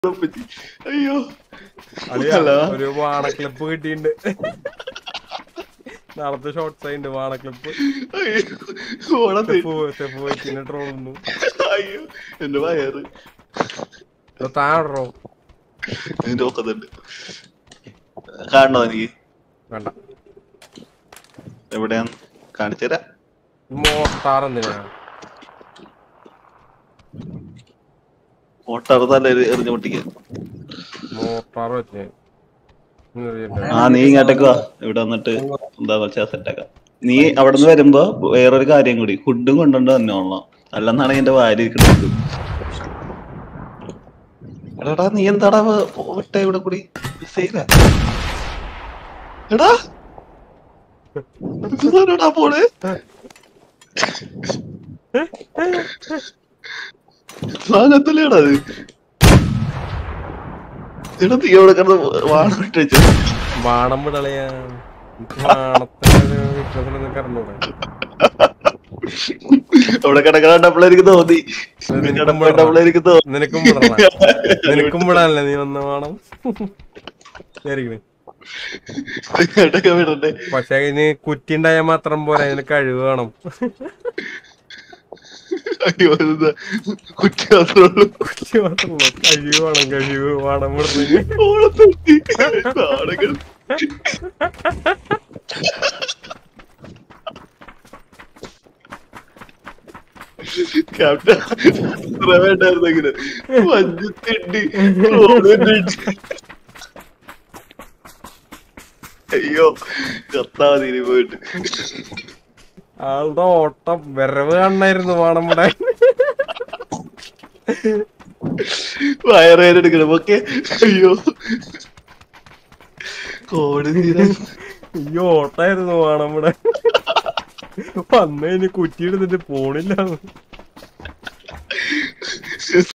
പറ്റി അയ്യോ അളിയാ, ഹലോ ഒരു വാണ ക്ലിപ്പ് കിട്ടിയിട്ടുണ്ട് നാളത്തെ ഷോർട്സ് ആയിണ്ട് വാണ ക്ലിപ്പ് അയ്യോ ഓണത്തെ സ്റ്റെപ്പ് വെച്ചിന് ട്രോളുന്നു അയ്യോ എന്റെ വയറ് താഴോ നിന്റെ ഒക്കത്തുണ്ട് കാണണോ എനിക്ക് വേണ്ട എവിടെയാന്ന് കാണിച്ചുതരാ മോട്ടാർ എന്തിനാ ഓട്ടാറ് തല എറിഞ്ഞു പൊട്ടിക്കാൻ മോട്ടാർ വെച്ച് ആ നീ ഇങ്ങോട്ടേക്ക് വാ ഇവിടെ വന്നിട്ട് എന്താ വെച്ചാ സെറ്റാക്കാം നീ അവിടെ നിന്ന് വരുമ്പോ വേറൊരു കാര്യം കൂടി ഫുഡും കൊണ്ടുകൊണ്ട് തന്നെ ഉള്ളാം അല്ലെന്നാണെങ്കിൽ എന്റെ വാരി ഇരിക്കുന്നത് എടാ നീ എന്താടാ വ- വിട്ടേ ഇവിടെ കൂടി മിസ്സേയില്ല എടാ ഇതാരോടാ പോണേ സാധനത്തിലേടാ അത് എടാ നീ അവിടെ കിടന്ന് വാണം വിട്ട് വെച്ചു വാണം വിടളയാ എനിക്ക് വാണത്തിന്റെ വിശ്വാസം നിനക്ക് അറിഞ്ഞൂടെ അവിടെ കിടക്കണപ്പോൾ എനിക്ക് തോന്നി കിടക്കണപ്പോൾ എനിക്ക് തോന്നി നിനക്കും വിടണം നിനക്കും വിടാനല്ലേ നീ വന്ന വാണം ശരിക്കണ് ഇങ്ങോട്ടൊക്കെ വിടണ്ടേ പക്ഷെ അതിന് കുറ്റി ഉണ്ടായാൽ മാത്രം പോരാ അതിന് കഴിവ് വേണം അയ്യോ ഇതെന്താ കുറ്റി മാത്രമേ ഉള്ളൂ കുറ്റി മാത്രമല്ല കഴിവ് വേണം കഴിവ് വേണം വിടുന്നെങ്കിൽ ഓളത്തൊട്ടി. നാണങ്ങൾ. ക്യാപ്റ്റൻ ഇത്ര വേണ്ടായിരുന്നെങ്കില് മഞ്ഞത്തിണ്ടി റോഡിന്റെ ഇടി. അയ്യോ കത്താ തീരെ പോയിട്ട് ആളുടെ ഓട്ടം വരവ് കാണായിരുന്നു വാണം വിടാൻ വയറേനെടുക്കണം ഓക്കെ അയ്യോ കോടി തീരാൻ ഈ ഓട്ടായിരുന്നു വാണം വിടാൻ വന്നു കഴിഞ്ഞ് കുറ്റി എടുത്തിട്ട് പോണില്ല